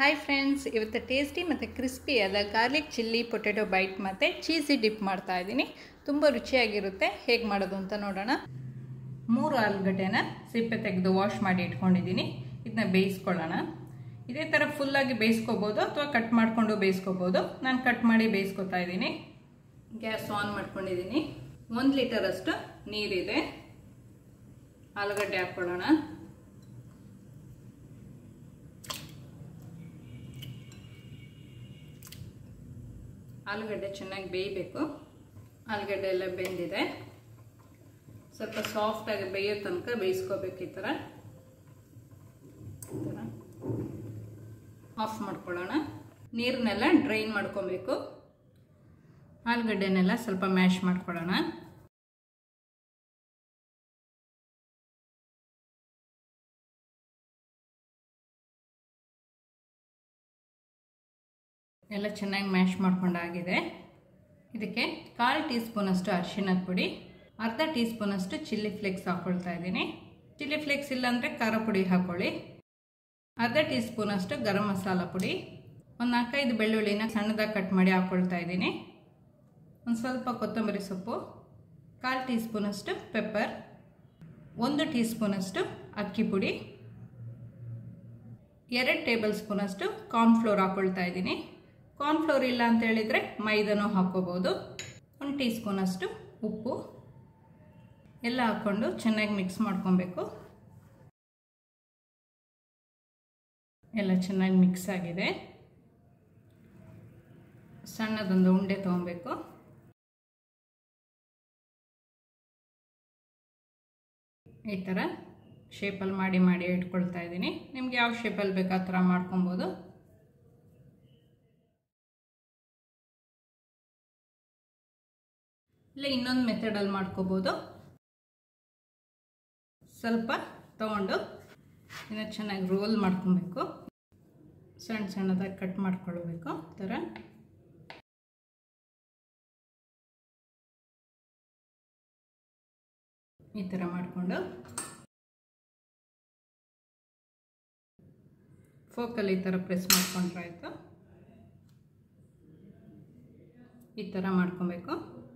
hi friends ಇವತ್ತು tasty ಮತ್ತು ಕ್ರಿಸ್ಪಿಯಾದ ಗಾರ್ಲಿಕ್ ಚಿಲ್ಲಿ ಪೊಟೆಟೊ ಬೈಟ್ ಮತ್ತು ಚೀಸಿ ಡಿಪ್ ಮಾಡ್ತಾ ಇದ್ದೀನಿ ತುಂಬ ರುಚಿಯಾಗಿರುತ್ತೆ ಹೇಗೆ ಮಾಡೋದು ಅಂತ ನೋಡೋಣ ಮೂರು ಆಲೂಗಡ್ಡೆನ ಸಿಪ್ಪೆ ತೆಗೆದು ವಾಶ್ ಮಾಡಿ ಇಟ್ಕೊಂಡಿದ್ದೀನಿ ಇದನ್ನ ಬೇಯಿಸ್ಕೊಳ್ಳೋಣ ಇದೇ ಥರ ಫುಲ್ಲಾಗಿ ಬೇಯಿಸ್ಕೋಬೋದು ಅಥವಾ ಕಟ್ ಮಾಡಿಕೊಂಡು ಬೇಯಿಸ್ಕೋಬೋದು ನಾನು ಕಟ್ ಮಾಡಿ ಬೇಯಿಸ್ಕೊತಾ ಇದ್ದೀನಿ ಗ್ಯಾಸ್ ಆನ್ ಮಾಡ್ಕೊಂಡಿದ್ದೀನಿ ಒಂದು ಲೀಟರಷ್ಟು ನೀರಿದೆ ಆಲೂಗಡ್ಡೆ ಹಾಕ್ಕೊಳ್ಳೋಣ ಆಲೂಗಡ್ಡೆ ಚೆನ್ನಾಗಿ ಬೇಯಬೇಕು ಆಲೂಗಡ್ಡೆ ಎಲ್ಲ ಬೆಂದಿದೆ ಸ್ವಲ್ಪ ಸಾಫ್ಟಾಗಿ ಬೇಯೋ ತನಕ ಬೇಯಿಸ್ಕೋಬೇಕು ಈ ಥರ ಆಫ್ ಮಾಡ್ಕೊಳ್ಳೋಣ ನೀರನ್ನೆಲ್ಲ ಡ್ರೈನ್ ಮಾಡ್ಕೊಬೇಕು ಆಲೂಗಡ್ಡೆನೆಲ್ಲ ಸ್ವಲ್ಪ ಮ್ಯಾಶ್ ಮಾಡ್ಕೊಳ್ಳೋಣ ಎಲ್ಲ ಚೆನ್ನಾಗಿ ಮ್ಯಾಶ್ ಮಾಡ್ಕೊಂಡಾಗಿದೆ ಇದಕ್ಕೆ ಕಾಲು ಟೀ ಸ್ಪೂನಷ್ಟು ಅರಿಶಿಣದ ಪುಡಿ ಅರ್ಧ ಟೀ ಸ್ಪೂನಷ್ಟು ಚಿಲ್ಲಿ ಫ್ಲೇಕ್ಸ್ ಹಾಕ್ಕೊಳ್ತಾ ಇದ್ದೀನಿ ಚಿಲ್ಲಿ ಫ್ಲೇಕ್ಸ್ ಇಲ್ಲಾಂದರೆ ಖಾರ ಪುಡಿ ಹಾಕ್ಕೊಳ್ಳಿ ಅರ್ಧ ಟೀ ಸ್ಪೂನಷ್ಟು ಗರಂ ಮಸಾಲ ಪುಡಿ ಒಂದು ನಾಲ್ಕೈದು ಬೆಳ್ಳುಳ್ಳಿನ ಸಣ್ಣದಾಗಿ ಕಟ್ ಮಾಡಿ ಹಾಕ್ಕೊಳ್ತಾ ಇದ್ದೀನಿ ಒಂದು ಸ್ವಲ್ಪ ಕೊತ್ತಂಬರಿ ಸೊಪ್ಪು ಕಾಲು ಟೀ ಸ್ಪೂನಷ್ಟು ಪೆಪ್ಪರ್ ಒಂದು ಟೀ ಸ್ಪೂನಷ್ಟು ಅಕ್ಕಿ ಪುಡಿ ಎರಡು ಟೇಬಲ್ ಸ್ಪೂನಷ್ಟು ಕಾರ್ನ್ಫ್ಲೋರ್ ಹಾಕ್ಕೊಳ್ತಾ ಇದ್ದೀನಿ ಕಾರ್ನ್ಫ್ಲೋರ್ ಇಲ್ಲ ಅಂತ ಹೇಳಿದರೆ ಮೈದಾನೂ ಹಾಕ್ಕೋಬೋದು ಒಂದು ಟೀ ಸ್ಪೂನಷ್ಟು ಉಪ್ಪು ಎಲ್ಲ ಹಾಕ್ಕೊಂಡು ಚೆನ್ನಾಗಿ ಮಿಕ್ಸ್ ಮಾಡ್ಕೊಬೇಕು ಎಲ್ಲ ಚೆನ್ನಾಗಿ ಮಿಕ್ಸ್ ಆಗಿದೆ ಸಣ್ಣದೊಂದು ಉಂಡೆ ತೊಗೊಬೇಕು ಈ ಥರ ಶೇಪಲ್ಲಿ ಮಾಡಿ ಮಾಡಿ ಇಟ್ಕೊಳ್ತಾ ಇದ್ದೀನಿ ನಿಮ್ಗೆ ಯಾವ ಶೇಪಲ್ಲಿ ಬೇಕು ಆ ಥರ ಮಾಡ್ಕೊಬೋದು ಇಲ್ಲ ಇನ್ನೊಂದು ಮೆಥಡಲ್ಲಿ ಮಾಡ್ಕೋಬೋದು ಸ್ವಲ್ಪ ತಗೊಂಡು ಇನ್ನು ಚೆನ್ನಾಗಿ ರೋಲ್ ಮಾಡ್ಕೊಬೇಕು ಸಣ್ಣ ಸಣ್ಣದಾಗಿ ಕಟ್ ಮಾಡ್ಕೊಳ್ಬೇಕು ಈ ಥರ ಈ ಥರ ಮಾಡಿಕೊಂಡು ಫೋಕಲ್ಲಿ ಈ ಥರ ಪ್ರೆಸ್ ಮಾಡ್ಕೊಂಡ್ರೆ ಆಯಿತು ಈ ಥರ ಮಾಡ್ಕೊಬೇಕು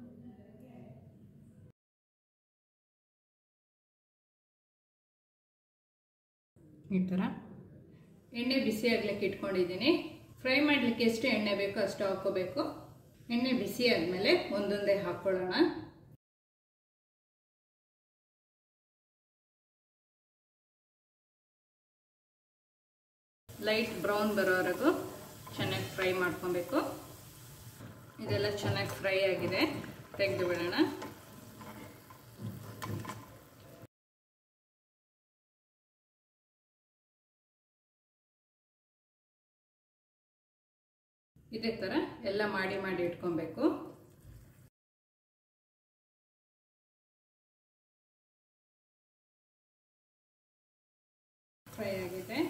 ಈ ಥರ ಎಣ್ಣೆ ಬಿಸಿ ಆಗ್ಲಿಕ್ಕೆ ಇಟ್ಕೊಂಡಿದ್ದೀನಿ ಫ್ರೈ ಮಾಡಲಿಕ್ಕೆ ಎಷ್ಟು ಎಣ್ಣೆ ಬೇಕೋ ಅಷ್ಟು ಹಾಕ್ಕೋಬೇಕು ಎಣ್ಣೆ ಬಿಸಿ ಆದಮೇಲೆ ಒಂದೊಂದೇ ಹಾಕ್ಕೊಳ್ಳೋಣ ಲೈಟ್ ಬ್ರೌನ್ ಬರೋವರೆಗೂ ಚೆನ್ನಾಗಿ ಫ್ರೈ ಮಾಡ್ಕೊಬೇಕು ಇದೆಲ್ಲ ಚೆನ್ನಾಗಿ ಫ್ರೈ ಆಗಿದೆ ತೆಗೆದು ಬಿಡೋಣ ಇದೇ ಥರ ಎಲ್ಲ ಮಾಡಿ ಮಾಡಿ ಇಟ್ಕೊಬೇಕು ಫ್ರೈ ಆಗಿದೆ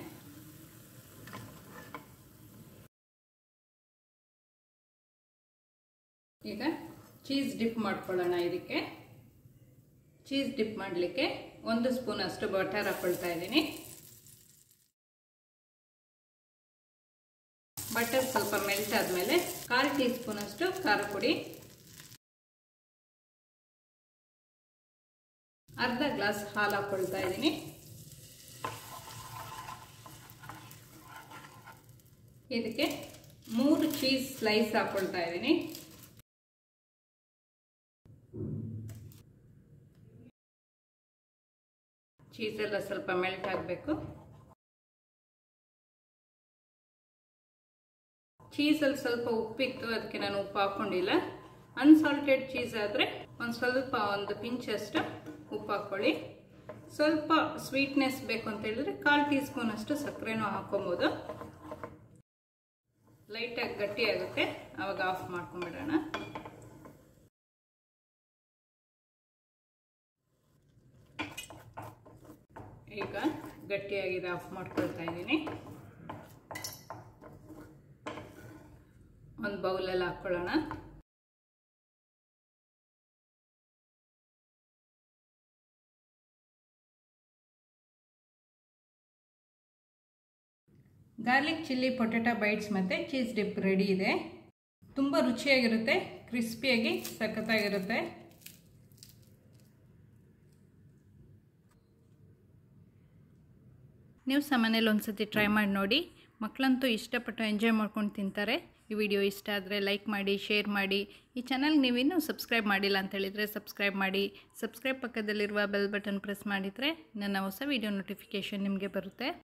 ಈಗ ಚೀಸ್ ಡಿಪ್ ಮಾಡ್ಕೊಳ್ಳೋಣ ಇದಕ್ಕೆ ಚೀಸ್ ಡಿಪ್ ಮಾಡಲಿಕ್ಕೆ ಒಂದು ಸ್ಪೂನ್ ಅಷ್ಟು ಬಟರ್ ಹಾಕ್ಕೊಳ್ತಾ ಇದ್ದೀನಿ ಬಟರ್ ಸ್ವಲ್ಪ ಮೆಲ್ಟ್ ಆದಮೇಲೆ ಕಾಲು ಟೀ ಸ್ಪೂನ್ ಅಷ್ಟು ಖಾರ ಪುಡಿ ಅರ್ಧ ಗ್ಲಾಸ್ ಹಾಲು ಹಾಕ್ಕೊಳ್ತಾ ಇದ್ದೀನಿ ಇದಕ್ಕೆ ಮೂರು ಚೀಸ್ ಸ್ಲೈಸ್ ಹಾಕ್ಕೊಳ್ತಾ ಇದ್ದೀನಿ ಚೀಸ್ ಎಲ್ಲ ಸ್ವಲ್ಪ ಮೆಲ್ಟ್ ಆಗಬೇಕು ಚೀಸಲ್ಲಿ ಸ್ವಲ್ಪ ಉಪ್ಪಿತ್ತು ಅದಕ್ಕೆ ನಾನು ಉಪ್ಪು ಹಾಕ್ಕೊಂಡಿಲ್ಲ ಅನ್ಸಾಲ್ಟೆಡ್ ಚೀಸ್ ಆದರೆ ಒಂದು ಸ್ವಲ್ಪ ಒಂದು ಪಿಂಚಷ್ಟು ಉಪ್ಪು ಹಾಕ್ಕೊಳ್ಳಿ ಸ್ವಲ್ಪ ಸ್ವೀಟ್ನೆಸ್ ಬೇಕು ಅಂತ ಹೇಳಿದ್ರೆ ಕಾಲು ಟೀ ಸ್ಪೂನ್ ಅಷ್ಟು ಸಕ್ಕರೆನೂ ಹಾಕ್ಕೊಬೋದು ಲೈಟಾಗಿ ಗಟ್ಟಿ ಆಗುತ್ತೆ ಆವಾಗ ಆಫ್ ಮಾಡ್ಕೊಂಬಿಡೋಣ ಈಗ ಗಟ್ಟಿಯಾಗಿದೆ ಆಫ್ ಮಾಡ್ಕೊಳ್ತಾ ಇದ್ದೀನಿ ಒಂದು ಬೌಲಲ್ಲಿ ಹಾಕ್ಕೊಳ್ಳೋಣ ಗಾರ್ಲಿಕ್ ಚಿಲ್ಲಿ ಪೊಟೆಟೊ ಬೈಟ್ಸ್ ಮತ್ತು ಚೀಸ್ ಡಿಪ್ ರೆಡಿ ಇದೆ ತುಂಬ ರುಚಿಯಾಗಿರುತ್ತೆ ಕ್ರಿಸ್ಪಿಯಾಗಿ ಸಖತ್ತಾಗಿರುತ್ತೆ ನೀವು ಸಹ ಮನೇಲಿ ಒಂದ್ಸತಿ ಟ್ರೈ ಮಾಡಿ ನೋಡಿ ಮಕ್ಕಳಂತೂ ಇಷ್ಟಪಟ್ಟು ಎಂಜಾಯ್ ಮಾಡ್ಕೊಂಡು ತಿಂತಾರೆ ಈ ವಿಡಿಯೋ ಇಷ್ಟ ಆದರೆ ಲೈಕ್ ಮಾಡಿ ಶೇರ್ ಮಾಡಿ ಈ ಚಾನಲ್ಗೆ ನೀವಿನ್ನೂ ಸಬ್ಸ್ಕ್ರೈಬ್ ಮಾಡಿಲ್ಲ ಅಂತ ಹೇಳಿದರೆ ಸಬ್ಸ್ಕ್ರೈಬ್ ಮಾಡಿ ಸಬ್ಸ್ಕ್ರೈಬ್ ಪಕ್ಕದಲ್ಲಿರುವ ಬೆಲ್ ಬಟನ್ ಪ್ರೆಸ್ ಮಾಡಿದರೆ ನನ್ನ ಹೊಸ ವಿಡಿಯೋ ನೋಟಿಫಿಕೇಷನ್ ನಿಮಗೆ ಬರುತ್ತೆ